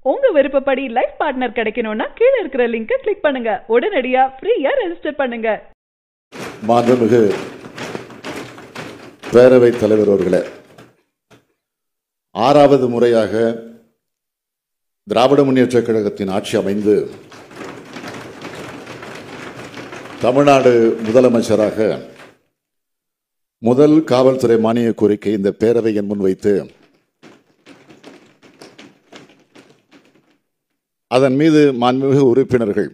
உங்க விருப்பப்படி life partner கிடைக்கணும்னா கீழே இருக்கிற லிங்கை கிளிக் பண்ணுங்க உடனடியா ஃப்ரீயா ரெஜிஸ்டர் பண்ணுங்க மாண்புமிகு பேரவைத் தலைவர் அவர்களே ஆறாவது முறையாக திராவிட முன்னேற்றக் கழகத்தின் ஆட்சி அமைந்து தமிழ்நாடு முதலமைச்சராக முதல் காவல்துறை மானிய கோரிக்கை இந்த பேரவையின் முன் வைத்து அதன் மீது மாண்புமிகு உறுப்பினர்கள்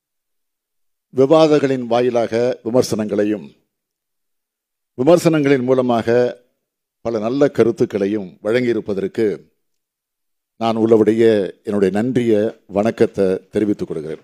விவாதங்களின் வாயிலாக விமர்சனங்களையும் விமர்சனங்களின் மூலமாக பல நல்ல கருத்துக்களையும் வழங்கியிருப்பதற்கு நான் உள்ளபடிய என்னுடைய நன்றிய வணக்கத்தை தெரிவித்துக் கொள்கிறேன்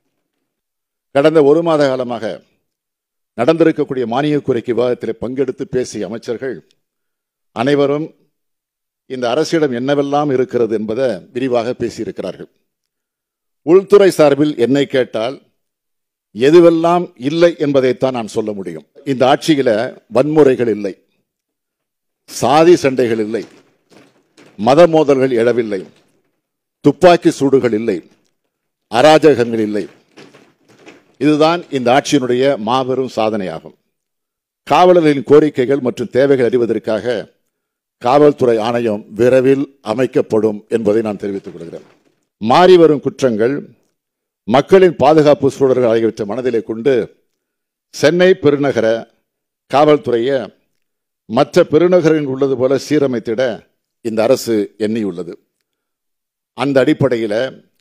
கடந்த ஒரு மாத காலமாக நடந்திருக்கக்கூடிய மானிய கோரிக்கை விவாதத்தில் பங்கெடுத்து பேசிய அமைச்சர்கள் அனைவரும் இந்த அரசிடம் என்னவெல்லாம் இருக்கிறது என்பதை விரிவாக பேசியிருக்கிறார்கள் உள்துறை சார்பில் என்னை கேட்டால் எதுவெல்லாம் இல்லை என்பதைத்தான் நான் சொல்ல முடியும் இந்த ஆட்சியில வன்முறைகள் இல்லை சாதி சண்டைகள் இல்லை மத மோதல்கள் எழவில்லை துப்பாக்கி சூடுகள் இல்லை அராஜகங்கள் இல்லை இதுதான் இந்த ஆட்சியினுடைய மாபெரும் சாதனையாகும் காவலர்களின் கோரிக்கைகள் மற்றும் தேவைகள் அறிவதற்காக காவல்துறை ஆணையம் விரைவில் அமைக்கப்படும் என்பதை நான் தெரிவித்துக் கொள்கிறேன் மாறி வரும் குற்றங்கள் மக்களின் பாதுகாப்பு சூழல்கள் ஆகியவற்றை மனதிலே கொண்டு சென்னை பெருநகர காவல்துறையை மற்ற பெருநகரில் உள்ளது போல சீரமைத்திட இந்த அரசு எண்ணியுள்ளது அந்த அடிப்படையில்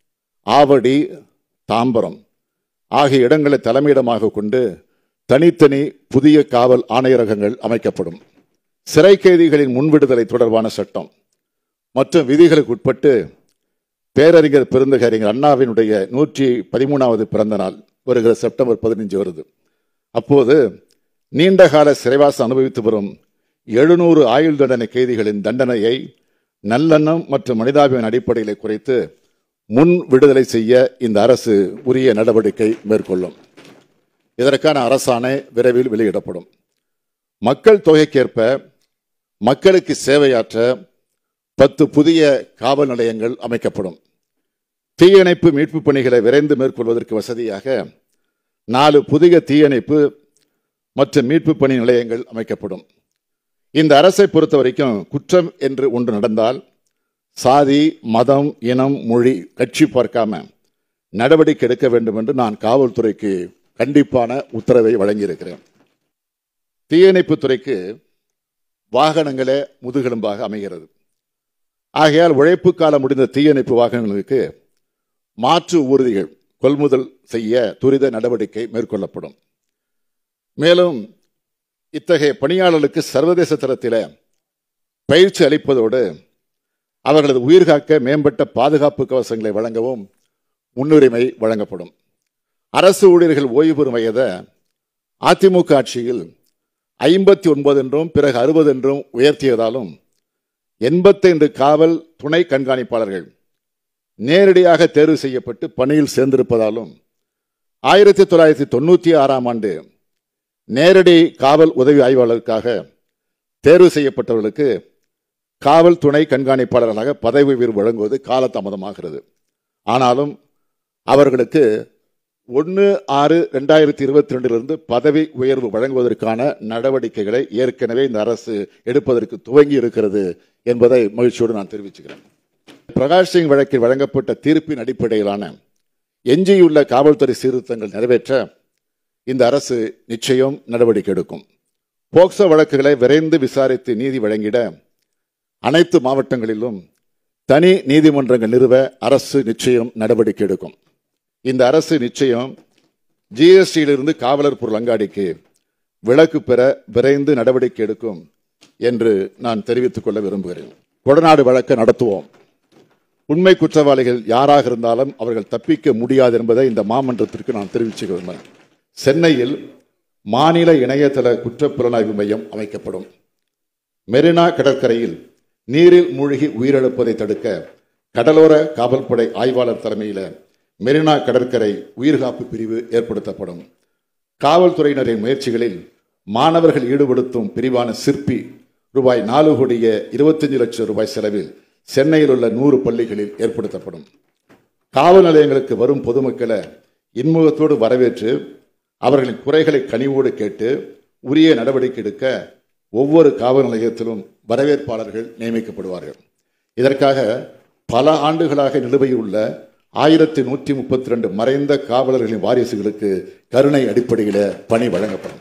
ஆவடி தாம்பரம் ஆகிய இடங்களை தலைமையிடமாக கொண்டு தனித்தனி புதிய காவல் ஆணையரகங்கள் அமைக்கப்படும் சிறை கைதிகளின் முன்விடுதலை தொடர்பான சட்டம் மற்றும் விதிகளுக்கு உட்பட்டு பேரறிஞர் பெருந்தகறிஞர் அண்ணாவினுடைய நூற்றி பதிமூணாவது பிறந்த நாள் வருகிற செப்டம்பர் பதினஞ்சு வருது அப்போது நீண்டகால சிறைவாசம் அனுபவித்து வரும் எழுநூறு ஆயுள் தண்டனை கைதிகளின் தண்டனையை நல்லெண்ணம் மற்றும் மனிதாபிமான அடிப்படையில் குறைத்து முன் விடுதலை செய்ய இந்த அரசு உரிய நடவடிக்கை மேற்கொள்ளும் இதற்கான அரசாணை விரைவில் வெளியிடப்படும் மக்கள் தொகைக்கேற்ப மக்களுக்கு சேவையாற்ற பத்து புதிய காவல் நிலையங்கள் அமைக்கப்படும் தீயணைப்பு மீட்பு பணிகளை விரைந்து மேற்கொள்வதற்கு வசதியாக நாலு புதிய தீயணைப்பு மற்றும் மீட்பு பணி நிலையங்கள் அமைக்கப்படும் இந்த அரசை பொறுத்த வரைக்கும் குற்றம் என்று ஒன்று நடந்தால் சாதி மதம் இனம் மொழி கட்சி பார்க்காம நடவடிக்கை எடுக்க வேண்டும் என்று நான் காவல்துறைக்கு கண்டிப்பான உத்தரவை வழங்கியிருக்கிறேன் தீயணைப்பு துறைக்கு வாகனங்களே முதுகெலும்பாக அமைகிறது ஆகையால் உழைப்பு காலம் முடிந்த தீயணைப்பு வாகனங்களுக்கு மாற்று ஊர்திகள் கொள்முதல் செய்ய துரித நடவடிக்கை மேற்கொள்ளப்படும் மேலும் இத்தகைய பணியாளர்களுக்கு சர்வதேச தரத்தில் பயிற்சி அளிப்பதோடு அவர்களது உயிர்காக்க மேம்பட்ட பாதுகாப்பு கவசங்களை வழங்கவும் முன்னுரிமை வழங்கப்படும் அரசு ஊழியர்கள் ஓய்வு பெறும் வயதை அதிமுக ஆட்சியில் ஐம்பத்தி ஒன்பது என்றும் பிறகு அறுபது என்றும் உயர்த்தியதாலும் எண்பத்தைந்து காவல் துணை கண்காணிப்பாளர்கள் நேரடியாக தேர்வு செய்யப்பட்டு பணியில் சேர்ந்திருப்பதாலும் ஆயிரத்தி தொள்ளாயிரத்தி தொண்ணூற்றி ஆறாம் ஆண்டு நேரடி காவல் உதவி ஆய்வாளருக்காக தேர்வு செய்யப்பட்டவர்களுக்கு காவல் துணை கண்காணிப்பாளர்களாக பதவி உயர்வு வழங்குவது காலதாமதமாகிறது ஆனாலும் அவர்களுக்கு ஒன்று ஆறு ரெண்டாயிரத்தி இருபத்தி ரெண்டிலிருந்து பதவி உயர்வு வழங்குவதற்கான நடவடிக்கைகளை ஏற்கனவே இந்த அரசு எடுப்பதற்கு துவங்கி இருக்கிறது என்பதை மகிழ்ச்சியோடு நான் தெரிவிச்சுக்கிறேன் பிரகாஷ் சிங் வழக்கில் வழங்கப்பட்ட தீர்ப்பின் அடிப்படையிலான எஞ்சியுள்ள காவல்துறை சீர்திருத்தங்கள் நிறைவேற்ற இந்த அரசு நிச்சயம் நடவடிக்கை எடுக்கும் போக்சோ வழக்குகளை விரைந்து விசாரித்து நீதி வழங்கிட அனைத்து மாவட்டங்களிலும் தனி நீதிமன்றங்கள் நிறுவ அரசு நிச்சயம் நடவடிக்கை எடுக்கும் இந்த அரசு நிச்சயம் ஜிஎஸ்டியிலிருந்து காவலர் பொருள் அங்காடிக்கு விலக்கு பெற விரைந்து நடவடிக்கை எடுக்கும் என்று நான் தெரிவித்துக் கொள்ள விரும்புகிறேன் கொடநாடு வழக்கை நடத்துவோம் உண்மை குற்றவாளிகள் யாராக இருந்தாலும் அவர்கள் தப்பிக்க முடியாது என்பதை இந்த மாமன்றத்திற்கு நான் தெரிவிச்சுக்க விரும்புகிறேன் சென்னையில் மாநில இணையதள குற்றப்புலனாய்வு மையம் அமைக்கப்படும் மெரினா கடற்கரையில் நீரில் மூழ்கி உயிரிழப்பதை தடுக்க கடலோர காவல்படை ஆய்வாளர் தலைமையில் மெரினா கடற்கரை உயிர்காப்பு பிரிவு ஏற்படுத்தப்படும் காவல்துறையினரின் முயற்சிகளில் மாணவர்கள் ஈடுபடுத்தும் பிரிவான சிற்பி ரூபாய் நாலு கோடிய இருபத்தஞ்சு லட்சம் ரூபாய் செலவில் சென்னையில் உள்ள நூறு பள்ளிகளில் ஏற்படுத்தப்படும் காவல் நிலையங்களுக்கு வரும் பொதுமக்களை இன்முகத்தோடு வரவேற்று அவர்களின் குறைகளை கனிவோடு கேட்டு உரிய நடவடிக்கை எடுக்க ஒவ்வொரு காவல் நிலையத்திலும் வரவேற்பாளர்கள் நியமிக்கப்படுவார்கள் இதற்காக பல ஆண்டுகளாக நிலுவையில் உள்ள ஆயிரத்தி நூற்றி முப்பத்தி ரெண்டு மறைந்த காவலர்களின் வாரிசுகளுக்கு கருணை அடிப்படையில் பணி வழங்கப்படும்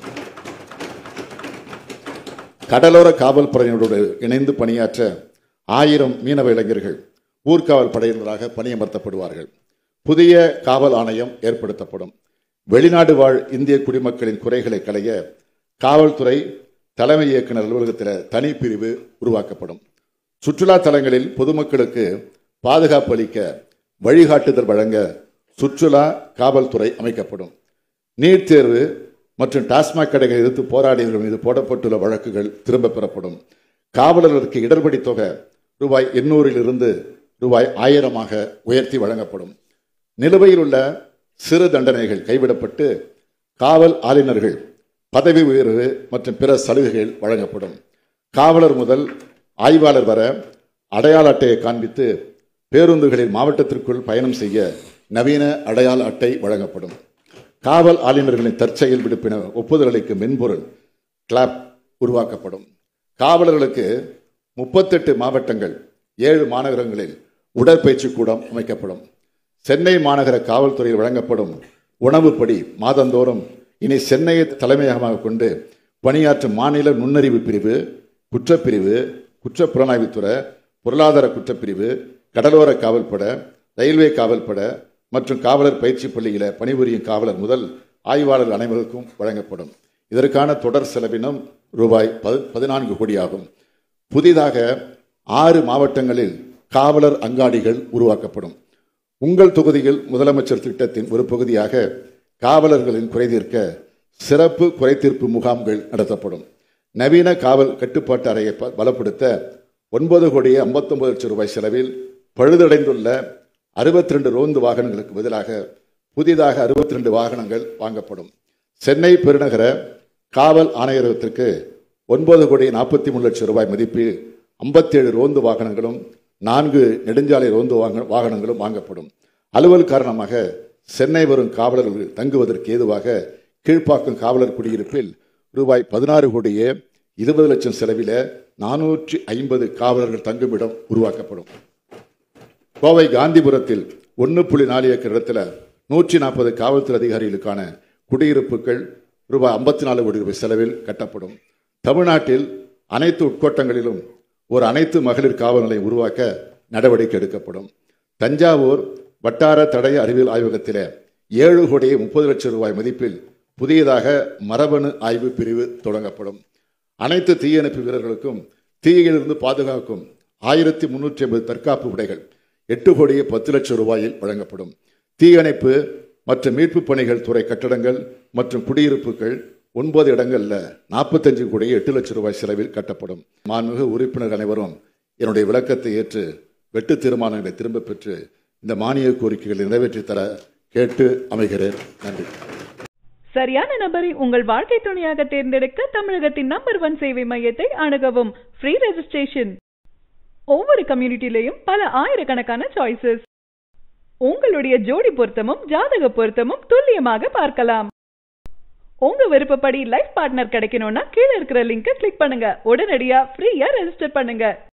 கடலோர காவல் படையினரோடு இணைந்து பணியாற்ற ஆயிரம் மீனவ இளைஞர்கள் ஊர்காவல் படையினராக பணியமர்த்தப்படுவார்கள் புதிய காவல் ஆணையம் ஏற்படுத்தப்படும் வெளிநாடு வாழ் இந்திய குடிமக்களின் குறைகளை களைய காவல்துறை தலைமை இயக்குனர் அலுவலகத்தில் தனிப்பிரிவு உருவாக்கப்படும் சுற்றுலா தலங்களில் பொதுமக்களுக்கு பாதுகாப்பு அளிக்க வழிகாட்டுதல் வழங்க சுற்றுலா காவல்துறை அமைக்கப்படும் நீட் தேர்வு மற்றும் டாஸ்மாக் கடைகளை எதிர்த்து போராடியவர்கள் மீது போடப்பட்டுள்ள வழக்குகள் திரும்பப் பெறப்படும் காவலர்களுக்கு இடர்படி தொகை ரூபாய் எண்ணூறிலிருந்து ரூபாய் ஆயிரமாக உயர்த்தி வழங்கப்படும் நிலுவையில் உள்ள சிறு தண்டனைகள் கைவிடப்பட்டு காவல் ஆளுநர்கள் பதவி உயர்வு மற்றும் பிற சலுகைகள் வழங்கப்படும் காவலர் முதல் ஆய்வாளர் வர அடையாள அட்டையை காண்பித்து பேருந்துகளில் மாவட்டத்திற்குள் பயணம் செய்ய நவீன அடையாள அட்டை வழங்கப்படும் காவல் ஆளுநர்களின் தற்செயல் விடுப்பின ஒப்புதல் அளிக்கும் மென்பொருள் கிளாப் உருவாக்கப்படும் காவலர்களுக்கு முப்பத்தெட்டு மாவட்டங்கள் ஏழு மாநகரங்களில் உடற்பயிற்சி கூடம் அமைக்கப்படும் சென்னை மாநகர காவல்துறையில் வழங்கப்படும் உணவுப்படி மாதந்தோறும் இனி சென்னையை தலைமையகமாக கொண்டு பணியாற்றும் மாநில நுண்ணறிவு பிரிவு குற்றப்பிரிவு குற்றப்புலனாய்வுத்துறை பொருளாதார குற்றப்பிரிவு கடலோர காவல்பட ரயில்வே காவல்பட மற்றும் காவலர் பயிற்சி பள்ளியில பணிபுரியும் காவலர் முதல் ஆய்வாளர் அனைவருக்கும் வழங்கப்படும் இதற்கான தொடர் செலவினம் ரூபாய் பது பதினான்கு கோடி ஆகும் புதிதாக ஆறு மாவட்டங்களில் காவலர் அங்காடிகள் உருவாக்கப்படும் உங்கள் தொகுதியில் முதலமைச்சர் திட்டத்தின் ஒரு பகுதியாக காவலர்களின் குறைதீர்க்க சிறப்பு குறைதீர்ப்பு முகாம்கள் நடத்தப்படும் நவீன காவல் கட்டுப்பாட்டு அறையை ப- பலப்படுத்த ஒன்பது கோடியே ஐம்பத்தொன்பது லட்சம் ரூபாய் செலவில் பழுதடைந்துள்ள அறுபத்தி ரெண்டு ரோந்து வாகனங்களுக்கு பதிலாக புதிதாக அறுபத்தி ரெண்டு வாகனங்கள் வாங்கப்படும் சென்னை பெருநகர காவல் ஆணையரகத்திற்கு ஒன்பது கோடி நாற்பத்தி மூணு லட்சம் ரூபாய் மதிப்பில் ஐம்பத்தேழு ரோந்து வாகனங்களும் நான்கு நெடுஞ்சாலை ரோந்து வாங்க- வாகனங்களும் வாங்கப்படும் அலுவல் காரணமாக சென்னை வரும் காவலர்கள் தங்குவதற்கு ஏதுவாக கீழ்ப்பாக்கம் காவலர் குடியிருப்பில் ரூபாய் பதினாறு கோடியே இருபது லட்சம் செலவில நானூற்றி ஐம்பது காவலர்கள் தங்குமிடம் உருவாக்கப்படும் கோவை காந்திபுரத்தில் ஒன்று புள்ளி நாலு ஏக்கர் இடத்துல நூற்றி நாற்பது காவல்துறை அதிகாரிகளுக்கான குடியிருப்புகள் ரூபாய் ஐம்பத்தி நாலு கோடி ரூபாய் செலவில் கட்டப்படும் தமிழ்நாட்டில் அனைத்து உட்கோட்டங்களிலும் ஒரு அனைத்து மகளிர் காவல் நிலையம் உருவாக்க நடவடிக்கை எடுக்கப்படும் தஞ்சாவூர் வட்டார தடய அறிவியல் ஆய்வகத்தில் ஏழு கோடியே முப்பது லட்சம் ரூபாய் மதிப்பில் புதியதாக மரபணு ஆய்வு பிரிவு தொடங்கப்படும் அனைத்து தீயணைப்பு வீரர்களுக்கும் தீயிலிருந்து பாதுகாக்கும் ஆயிரத்தி முன்னூற்றி ஐம்பது தற்காப்பு உடைகள் எட்டு கோடியே பத்து லட்சம் ரூபாயில் வழங்கப்படும் தீயணைப்பு மற்றும் மீட்பு பணிகள் துறை கட்டடங்கள் மற்றும் குடியிருப்புகள் ஒன்பது இடங்கள்ல நாற்பத்தஞ்சு கோடியே எட்டு லட்சம் ரூபாய் செலவில் கட்டப்படும் மாண்புமிகு உறுப்பினர் அனைவரும் என்னுடைய விளக்கத்தை ஏற்று வெட்டு தீர்மானங்களை திரும்பப் பெற்று இந்த மானிய கோரிக்கைகளை நிறைவேற்றித் தர கேட்டு அமைகிறேன் நன்றி சரியான நபரை உங்கள் வாழ்க்கை துணையாக தேர்ந்தெடுக்க தமிழகத்தின் நம்பர் ஒன் சேவை மையத்தை அணுகவும் ஃப்ரீ ரெஜிஸ்ட்ரேஷன் ஒவ்வொரு கம்யூனிட்டிலையும் பல ஆயிரக்கணக்கான சாய்ஸஸ் உங்களுடைய ஜோடி பொருத்தமும் ஜாதக பொருத்தமும் துல்லியமாக பார்க்கலாம் உங்க விருப்பப்படி லைஃப் பார்ட்னர் கிடைக்கணும்னா கீழே இருக்கிற லிங்கை கிளிக் பண்ணுங்க உடனடியா ஃப்ரீயா ரெஜிஸ்டர் பண்ணுங்க